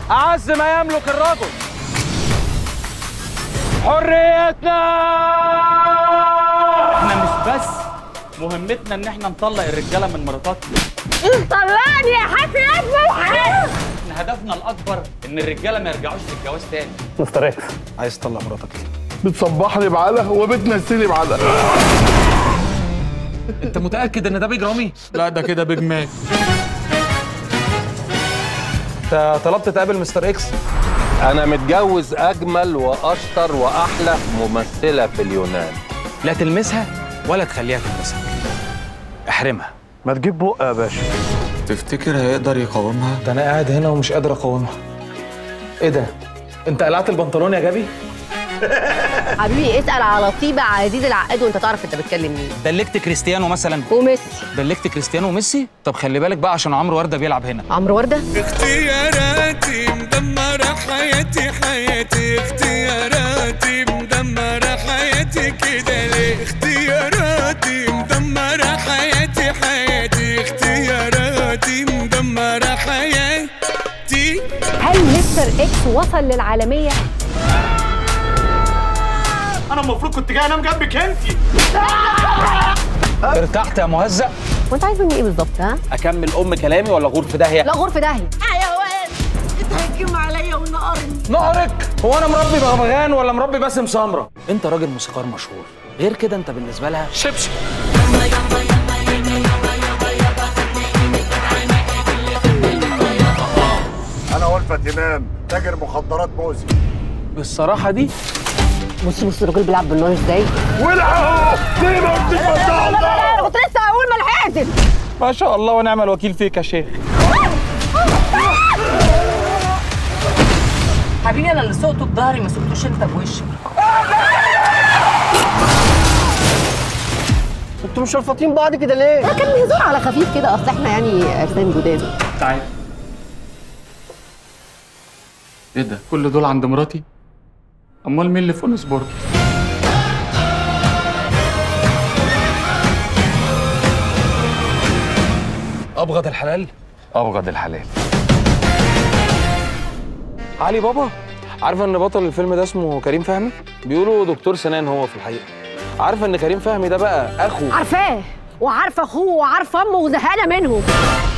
اعز ما يملك الرجل حريتنا احنا مش بس مهمتنا ان احنا نطلق الرجاله من مراتاتنا طلعني يا حسن اجمل حاجه احنا هدفنا الاكبر ان الرجاله ما يرجعوش للجواز تاني مستر اكس عايز تطلق مراتك بتصبحني بعلق وبتنسيني بعلق انت متاكد ان ده بيج رامي لا ده كده بيج ماك انت طلبت تقابل مستر اكس أنا متجوز أجمل وأشطر وأحلى ممثلة في اليونان لا تلمسها ولا تخليها تلمسك احرمها ما تجيب بق يا باشا تفتكر هيقدر يقاومها ده انا قاعد هنا ومش قادر اقاومها ايه ده انت قلعت البنطلون يا جابي حبيبي اسال على طيبه عزيز العقاد وانت تعرف انت بتكلم مين دلكت كريستيانو مثلا وميسي دلكت كريستيانو وميسي طب خلي بالك بقى عشان عمرو ورده بيلعب هنا عمرو ورده اختياراتي مدمرة حياتي حياتي اختياراتي مدمرة حياتي كده ليه اختياراتي مدمرة حياتي حياتي اختياراتي مدمرة حياتي هل مستر اكس وصل للعالميه انا المفروض كنت جاي انام جنبك انت ارتحت يا مهزأ وانت عايز مني ايه بالظبط ها اكمل ام كلامي ولا غور في داهيه لا غرفه داهيه نهرك هو انا مربي بغبغان ولا مربي باسم سمره انت راجل موسيقار مشهور غير كده انت بالنسبه لها شبشب انا ولفة امام تاجر مخدرات موزي بالصراحه دي بص بص الراجل بيلعب بالنار ازاي ولعوا ليه ما قلتش بطال ده انا كنت لسه هقول ما لحقتش ما شاء الله ونعم الوكيل فيك يا شيخ حبيبي انا اللي سقته بظهري ما سقتوش انت بوشك انتوا مش رفاطين بعض كده ليه؟ ده كان هزار على خفيف كده اصل احنا يعني عرسان جداد تعال ايه ده كل دول عند مراتي امال مين اللي في اونس بورد ابغض الحلال ابغض الحلال علي بابا عارفه ان بطل الفيلم ده اسمه كريم فهمي بيقولوا دكتور سنان هو في الحقيقه عارفه ان كريم فهمي ده بقى اخو عارفاه وعارفه اخوه وعارفه امه وزهقانه منهم